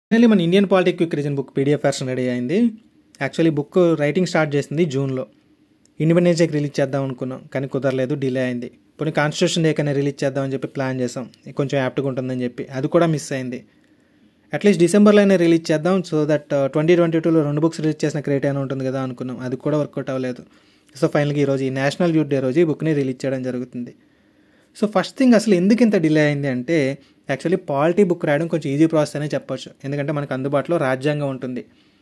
finally మన Indian politic quick reason book PDF version ready అయింది actually book writing start చేసింది జూన్లో independence డేకి రిలీజ్ చేద్దాం అనుకున్నాం కానీ కుదరలేదు డిలే అయింది పోనీ కాన్స్టిట్యూషన్ డే కన్నా రిలీజ్ చేద్దామని చెప్పి ప్లాన్ చేసాం కొంచెం యాప్ట్గా ఉంటుందని చెప్పి అది కూడా మిస్ అయింది అట్లీస్ట్ డిసెంబర్లో అయినా రిలీజ్ చేద్దాం సో దట్ ట్వంటీ ట్వంటీ టూలో రెండు బుక్స్ రిలీజ్ చేసిన క్రియేట్ అయినా ఉంటుంది కదా అనుకున్నాం అది కూడా వర్కౌట్ అవ్వలేదు సో ఫైనల్గా ఈరోజు ఈ నేషనల్ యూత్ డే రోజు ఈ బుక్ని రిలీజ్ చేయడం జరుగుతుంది సో ఫస్ట్ థింగ్ అసలు ఎందుకు ఇంత డిలే అయింది అంటే యాక్చువల్లీ పాలిటీ బుక్ రాయడం కొంచెం ఈజీ ప్రాసెస్ అనే చెప్పొచ్చు ఎందుకంటే మనకు అందుబాటులో రాజ్యాంగం ఉంటుంది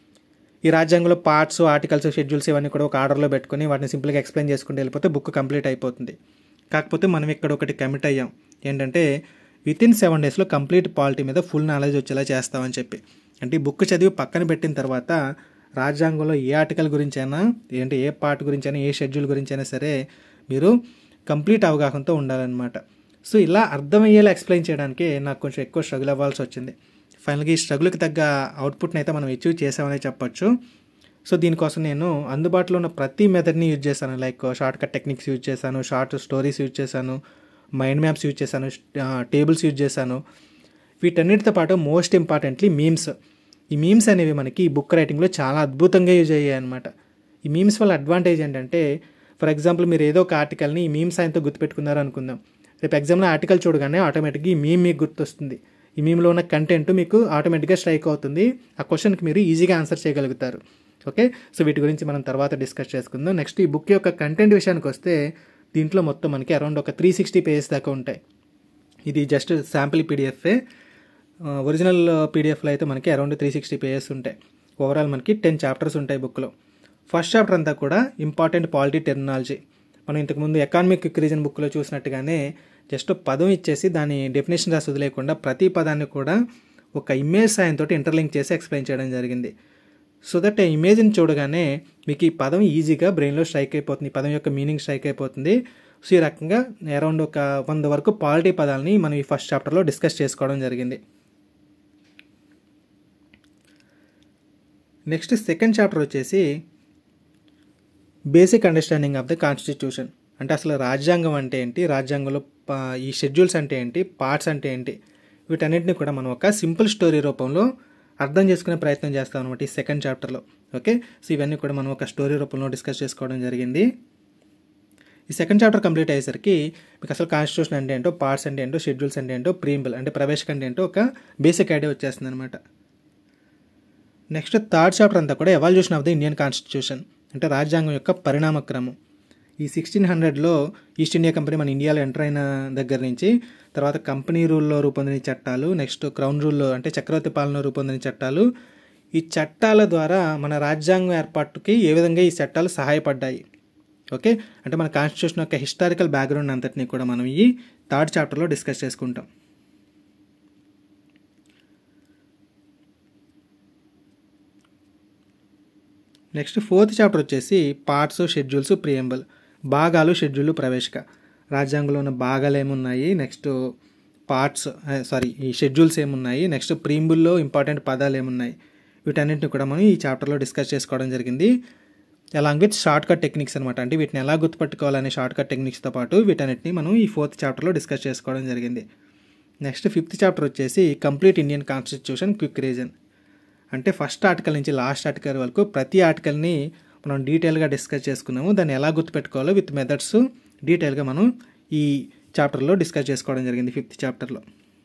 ఈ రాజ్యాంగంలో పార్ట్స్ ఆర్టికల్స్ షెడ్యూల్స్ ఇవన్నీ కూడా ఒక ఆర్డర్లో పెట్టుకుని వాటిని సింపుల్గా ఎక్స్ప్లెయిన్ చేసుకుంటూ వెళ్ళిపోతే బుక్ కంప్లీట్ అయిపోతుంది కాకపోతే మనం ఇక్కడ ఒకటి కమిట్ అయ్యాం ఏంటంటే విత్ ఇన్ సెవెన్ డేస్లో కంప్లీట్ పాలిటీ మీద ఫుల్ నాలెడ్జ్ వచ్చేలా చేస్తామని చెప్పి అంటే ఈ బుక్ చదివి పక్కన పెట్టిన తర్వాత రాజ్యాంగంలో ఏ ఆర్టికల్ గురించి అయినా ఏంటి ఏ పార్ట్ గురించి అయినా ఏ షెడ్యూల్ గురించి అయినా సరే మీరు కంప్లీట్ అవగాహనతో ఉండాలన్నమాట సో ఇలా అర్థమయ్యేలా ఎక్స్ప్లెయిన్ చేయడానికి నాకు కొంచెం ఎక్కువ స్ట్రగుల్ అవ్వాల్సి వచ్చింది ఫైనల్గా ఈ స్ట్రగుల్కి తగ్గ అవుట్పుట్ని అయితే మనం అచీవ్ చేసామనే చెప్పొచ్చు సో దీనికోసం నేను అందుబాటులో ఉన్న ప్రతి మెథడ్ని యూజ్ చేశాను like short cut techniques use చేశాను షార్ట్ స్టోరీస్ యూజ్ చేశాను మైండ్ మ్యాప్స్ యూజ్ చేశాను టేబుల్స్ యూజ్ చేశాను వీటన్నిటితో పాటు మోస్ట్ ఇంపార్టెంట్లీ మీమ్స్ ఈ మీమ్స్ అనేవి మనకి ఈ బుక్ రైటింగ్లో చాలా అద్భుతంగా యూజ్ అయ్యాయి అనమాట ఈ మీమ్స్ వల్ల అడ్వాంటేజ్ ఏంటంటే ఫర్ ఎగ్జాంపుల్ మీరు ఏదో ఒక ఆర్టికల్ని ఈ మీమ్స్ ఆయనతో గుర్తుపెట్టుకున్నారు అనుకుందాం రేపు ఎగ్జామ్లో ఆర్టికల్ చూడగానే ఆటోమేటిక్గా ఈ మీమ్ మీకు గుర్తొస్తుంది ఈ మీమ్లో ఉన్న కంటెంట్ మీకు ఆటోమేటిక్గా స్ట్రైక్ అవుతుంది ఆ క్వశ్చన్కి మీరు ఈజీగా ఆన్సర్ చేయగలుగుతారు ఓకే సో వీటి గురించి మనం తర్వాత డిస్కస్ చేసుకుందాం నెక్స్ట్ ఈ బుక్ యొక్క కంటెంట్ విషయానికి వస్తే దీంట్లో మొత్తం మనకి అరౌండ్ ఒక త్రీ సిక్స్టీ పేజెస్ దాకా ఉంటాయి ఇది జస్ట్ శాంపిల్ పీడిఎఫే ఒరిజినల్ పీడిఎఫ్లో అయితే మనకి అరౌండ్ త్రీ సిక్స్టీ పేజెస్ ఉంటాయి ఓవరాల్ మనకి టెన్ చాప్టర్స్ ఉంటాయి బుక్లో ఫస్ట్ చాప్టర్ అంతా కూడా ఇంపార్టెంట్ పాలిటీ టెర్మినాలజీ మనం ఇంతకుముందు ఎకానమిక్ రీజన్ బుక్లో చూసినట్టుగానే జస్ట్ పదం ఇచ్చేసి దాని డెఫినేషన్ రాసి వదిలేకుండా ప్రతి పదాన్ని కూడా ఒక ఇమేజ్ సాయంతో ఇంటర్లింక్ చేసి ఎక్స్ప్లెయిన్ చేయడం జరిగింది సో దట్ ఆ ఇమేజ్ని చూడగానే మీకు ఈ పదం ఈజీగా బ్రెయిన్లో స్ట్రైక్ అయిపోతుంది ఈ పదం యొక్క మీనింగ్ స్ట్రైక్ అయిపోతుంది సో ఈ రకంగా అరౌండ్ ఒక వంద వరకు పాలిటీ పదాలని మనం ఈ ఫస్ట్ చాప్టర్లో డిస్కస్ చేసుకోవడం జరిగింది నెక్స్ట్ సెకండ్ చాప్టర్ వచ్చేసి basic understanding of the constitution అంటే అసలు రాజ్యాంగం అంటే ఏంటి రాజ్యాంగంలో ఈ షెడ్యూల్స్ అంటే ఏంటి పార్ట్స్ అంటే ఏంటి వీటన్నిటిని కూడా మనం ఒక సింపుల్ స్టోరీ రూపంలో అర్థం చేసుకునే ప్రయత్నం చేస్తాం అనమాట ఈ సెకండ్ చాప్టర్లో ఓకే సో ఇవన్నీ కూడా మనం ఒక స్టోరీ రూపంలో డిస్కస్ చేసుకోవడం జరిగింది ఈ సెకండ్ చాప్టర్ కంప్లీట్ అయ్యేసరికి మీకు అసలు కాన్స్టిట్యూషన్ అంటే ఏంటో పార్ట్స్ అంటే ఏంటో షెడ్యూల్స్ అంటే ఏంటో ప్రీంబుల్ అంటే ప్రవేశక అంటే ఏంటో ఒక బేసిక్ ఐడియా వచ్చేస్తుంది అనమాట నెక్స్ట్ థర్డ్ చాప్టర్ అంతా కూడా evolution of the Indian constitution అంటే రాజ్యాంగం యొక్క పరిణామక్రమం ఈ సిక్స్టీన్ హండ్రెడ్లో ఈస్ట్ ఇండియా కంపెనీ మన ఇండియాలో ఎంటర్ అయిన దగ్గర నుంచి తర్వాత కంపెనీ రూల్లో రూపొందిన చట్టాలు నెక్స్ట్ క్రౌన్ రూల్లో అంటే చక్రవర్తి పాలన రూపొందిన చట్టాలు ఈ చట్టాల ద్వారా మన రాజ్యాంగం ఏర్పాటుకి ఏ విధంగా ఈ చట్టాలు సహాయపడ్డాయి ఓకే అంటే మన కాన్స్టిట్యూషన్ యొక్క హిస్టారికల్ బ్యాక్గ్రౌండ్ అంతటినీ కూడా మనం ఈ థర్డ్ చాప్టర్లో డిస్కస్ చేసుకుంటాం నెక్స్ట్ ఫోర్త్ చాప్టర్ వచ్చేసి పార్ట్స్ షెడ్యూల్స్ ప్రియంబల్ భాగాలు షెడ్యూల్ ప్రవేశిక రాజ్యాంగంలో ఉన్న భాగాలు ఏమున్నాయి నెక్స్ట్ పార్ట్స్ సారీ ఈ షెడ్యూల్స్ ఏమున్నాయి నెక్స్ట్ ప్రీంబుల్లో ఇంపార్టెంట్ పదాలు ఏమున్నాయి వీటన్నింటిని కూడా మనం ఈ చాప్టర్లో డిస్కస్ చేసుకోవడం జరిగింది along with short cut techniques అనమాట అంటే వీటిని ఎలా గుర్తుపట్టుకోవాలనే షార్ట్ కట్ టెక్నిక్స్తో పాటు వీటన్నిటిని మనం ఈ ఫోర్త్ చాప్టర్లో డిస్కస్ చేసుకోవడం జరిగింది నెక్స్ట్ ఫిఫ్త్ చాప్టర్ వచ్చేసి complete Indian constitution quick reason అంటే ఫస్ట్ ఆర్టికల్ నుంచి లాస్ట్ ఆర్టికల్ వరకు ప్రతి ఆర్టికల్ని మనం డీటెయిల్గా డిస్కస్ చేసుకున్నాము దాన్ని ఎలా గుర్తుపెట్టుకోవాలో విత్ మెథడ్స్ డీటెయిల్గా మనం ఈ చాప్టర్లో డిస్కస్ చేసుకోవడం జరిగింది ఫిఫ్త్ చాప్టర్లో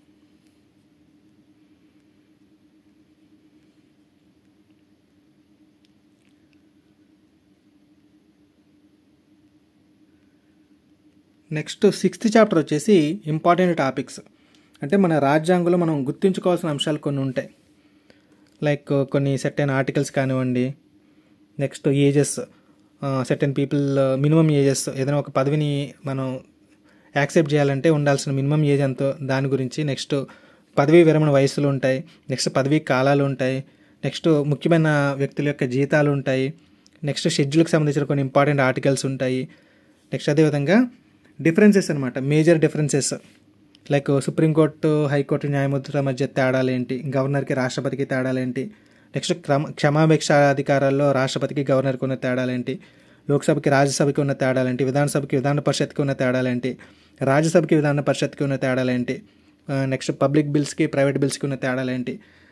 నెక్స్ట్ సిక్స్త్ చాప్టర్ వచ్చేసి ఇంపార్టెంట్ టాపిక్స్ అంటే మన రాజ్యాంగంలో మనం గుర్తుంచుకోవాల్సిన అంశాలు కొన్ని ఉంటాయి లైక్ కొన్ని సెట్ అయిన ఆర్టికల్స్ కానివ్వండి నెక్స్ట్ ఏజెస్ సెట్ అయిన పీపుల్ మినిమం ఏజెస్ ఏదైనా ఒక పదవిని మనం యాక్సెప్ట్ చేయాలంటే ఉండాల్సిన మినిమం ఏజ్ ఎంతో దాని గురించి నెక్స్ట్ పదవీ విరమణ వయసులు ఉంటాయి నెక్స్ట్ పదవీ కాలాలు ఉంటాయి నెక్స్ట్ ముఖ్యమైన వ్యక్తుల యొక్క జీతాలు ఉంటాయి నెక్స్ట్ షెడ్యూల్కి సంబంధించిన కొన్ని ఇంపార్టెంట్ ఆర్టికల్స్ ఉంటాయి నెక్స్ట్ అదేవిధంగా డిఫరెన్సెస్ అనమాట major differences like supreme court high court న్యాయమూర్తుల మధ్య తేడాలు ఏంటి గవర్నర్కి రాష్ట్రపతికి తేడాలు ఏంటి నెక్స్ట్ క్రమ క్షమాభిక్ష అధికారాల్లో రాష్ట్రపతికి గవర్నర్కి ఉన్న తేడాలు ఏంటి లోక్సభకి రాజ్యసభకి ఉన్న తేడాలు ఏంటి విధానసభకి విధాన పరిషత్కి ఉన్న తేడాలు ఏంటి రాజ్యసభకి విధాన పరిషత్కి ఉన్న తేడాలు ఏంటి నెక్స్ట్ పబ్లిక్ బిల్స్కి ప్రైవేట్ బిల్స్కి ఉన్న తేడాలు ఏంటి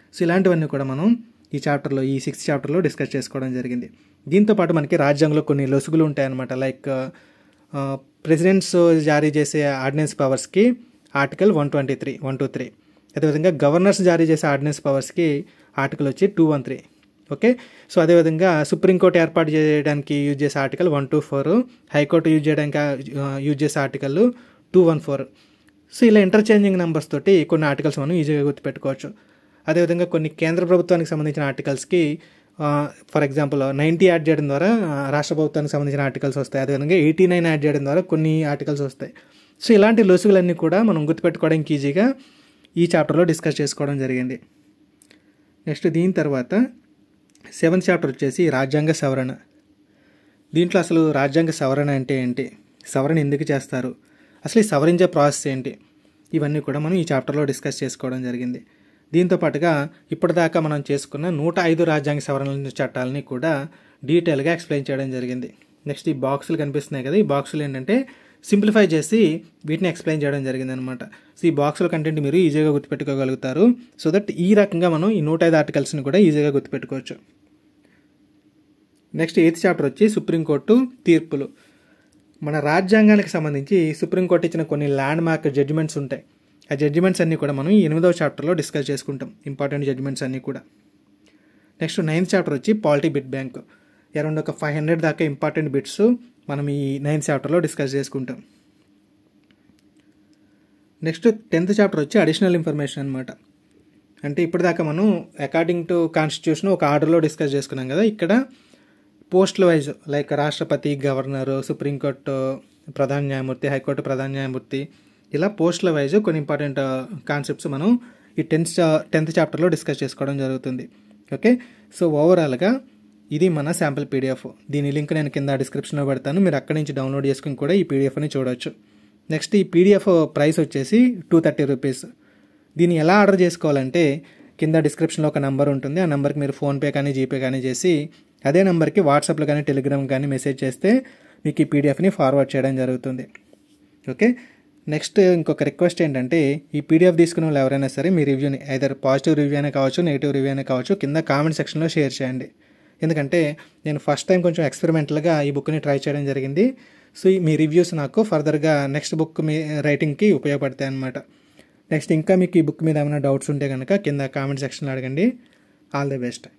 సో ఇలాంటివన్నీ కూడా మనం ఈ చాప్టర్లో ఈ సిక్స్త్ చాప్టర్లో డిస్కస్ చేసుకోవడం జరిగింది దీంతో పాటు మనకి రాజ్యాంగంలో కొన్ని లొసుగులు ఉంటాయన్నమాట లైక్ ప్రెసిడెంట్స్ జారీ చేసే ఆర్డినెన్స్ పవర్స్కి article one twenty three one two three అదేవిధంగా గవర్నర్స్ జారీ చేసే ఆర్డినెన్స్ పవర్స్కి ఆర్టికల్ వచ్చి two one three okay so అదేవిధంగా సుప్రీంకోర్టు ఏర్పాటు చేయడానికి యూజ్ చేసే article one two four high court use చేయడానికి యూజ్ చేసే article two one four so ఇలా ఇంటర్చేంజింగ్ నెంబర్స్ తోటి కొన్ని ఆర్టికల్స్ మనం ఈజీగా గుర్తుపెట్టుకోవచ్చు అదేవిధంగా కొన్ని కేంద్ర ప్రభుత్వానికి సంబంధించిన ఆర్టికల్స్కి ఫర్ ఎగ్జాంపుల్ నైంటీ యాడ్ చేయడం ద్వారా ఆ, రాష్ట్ర ప్రభుత్వానికి సంబంధించిన ఆర్టికల్స్ వస్తాయి అదేవిధంగా ఎయిటీ నైన్ యాడ్ చేయడం ద్వారా కొన్ని ఆర్టికల్స్ వస్తాయి సో ఇలాంటి లొసుగులన్నీ కూడా మనం గుర్తుపెట్టుకోవడానికి ఈజీగా ఈ చాప్టర్లో డిస్కస్ చేసుకోవడం జరిగింది నెక్స్ట్ దీని తర్వాత సెవెంత్ చాప్టర్ వచ్చేసి రాజ్యాంగ సవరణ దీంట్లో అసలు రాజ్యాంగ సవరణ అంటే ఏంటి సవరణ ఎందుకు చేస్తారు అసలు ఈ సవరించే ప్రాసెస్ ఏంటి ఇవన్నీ కూడా మనం ఈ చాప్టర్లో డిస్కస్ చేసుకోవడం జరిగింది దీంతో పాటుగా ఇప్పటిదాకా మనం చేసుకున్న నూట ఐదు రాజ్యాంగ సవరణ చట్టాలని కూడా డీటెయిల్గా ఎక్స్ప్లెయిన్ చేయడం జరిగింది నెక్స్ట్ ఈ బాక్సులు కనిపిస్తున్నాయి కదా ఈ బాక్సులు ఏంటంటే సింప్లిఫై చేసి వీటిని ఎక్స్ప్లెయిన్ చేయడం జరిగింది అనమాట సో ఈ బాక్సుల కంటెంట్ మీరు ఈజీగా గుర్తుపెట్టుకోగలుగుతారు సో దట్ ఈ రకంగా మనం ఈ నూట ఐదు ఆర్టికల్స్ని కూడా ఈజీగా గుర్తుపెట్టుకోవచ్చు నెక్స్ట్ ఎయిత్ చాప్టర్ వచ్చి సుప్రీంకోర్టు తీర్పులు మన రాజ్యాంగానికి సంబంధించి సుప్రీంకోర్టు ఇచ్చిన కొన్ని ల్యాండ్ మార్క్ జడ్జిమెంట్స్ ఉంటాయి ఆ జడ్జిమెంట్స్ అన్నీ కూడా మనం ఈ ఎనిమిదవ చాప్టర్లో డిస్కస్ చేసుకుంటాం ఇంపార్టెంట్ జడ్జిమెంట్స్ అన్నీ కూడా నెక్స్ట్ నైన్త్ చాప్టర్ వచ్చి పాలిటీ బిట్ బ్యాంక్ అరౌండ్ ఒక ఫైవ్ హండ్రెడ్ దాకా ఇంపార్టెంట్ బిట్స్ మనం ఈ నైన్త్ చాప్టర్లో డిస్కస్ చేసుకుంటాం నెక్స్ట్ టెన్త్ చాప్టర్ వచ్చి అడిషనల్ ఇన్ఫర్మేషన్ అనమాట అంటే ఇప్పటిదాకా మనం అకార్డింగ్ టు కాన్స్టిట్యూషన్ ఒక ఆర్డర్లో డిస్కస్ చేసుకున్నాం కదా ఇక్కడ పోస్టుల వైజ్ లైక్ రాష్ట్రపతి గవర్నరు సుప్రీంకోర్టు ప్రధాన న్యాయమూర్తి హైకోర్టు ప్రధాన న్యాయమూర్తి ఇలా పోస్టుల వైజ్ కొన్ని ఇంపార్టెంట్ కాన్సెప్ట్స్ మనం ఈ టెన్త్ టెన్త్ చాప్టర్లో డిస్కస్ చేసుకోవడం జరుగుతుంది ఓకే సో ఓవరాల్గా ఇది మన శాంపిల్ పీడిఎఫ్ దీని లింక్ నేను కింద డిస్క్రిప్షన్లో పెడతాను మీరు అక్కడి నుంచి డౌన్లోడ్ చేసుకుని కూడా ఈ పీడిఎఫ్ని చూడవచ్చు నెక్స్ట్ ఈ పీడిఎఫ్ ప్రైస్ వచ్చేసి టూ థర్టీ రూపీస్ దీన్ని ఎలా ఆర్డర్ చేసుకోవాలంటే కింద డిస్క్రిప్షన్లో ఒక నెంబర్ ఉంటుంది ఆ నెంబర్కి మీరు ఫోన్పే కానీ జీపే కానీ చేసి అదే నెంబర్కి వాట్సాప్లో కానీ టెలిగ్రామ్ కానీ మెసేజ్ చేస్తే మీకు ఈ పీడిఎఫ్ని ఫార్వర్డ్ చేయడం జరుగుతుంది ఓకే నెక్స్ట్ ఇంకొక రిక్వెస్ట్ ఏంటంటే ఈ పీడిఎఫ్ తీసుకున్న వాళ్ళు ఎవరైనా సరే మీ రివ్యూని ఐదర్ పాజిటివ్ రివ్యూ అయినా కావచ్చు నెగిటివ్ రివ్యూ అయినా కావచ్చు కింద కామెంట్ సెక్షన్లో షేర్ చేయండి ఎందుకంటే నేను ఫస్ట్ టైం కొంచెం ఎక్స్పెరిమెంటల్గా ఈ బుక్ని ట్రై చేయడం జరిగింది సో ఈ మీ రివ్యూస్ నాకు ఫర్దర్గా నెక్స్ట్ బుక్ మీ రైటింగ్కి ఉపయోగపడతాయి అనమాట నెక్స్ట్ ఇంకా మీకు ఈ బుక్ మీద ఏమైనా డౌట్స్ ఉంటే కనుక కింద కామెంట్ సెక్షన్లో అడగండి ఆల్ ది బెస్ట్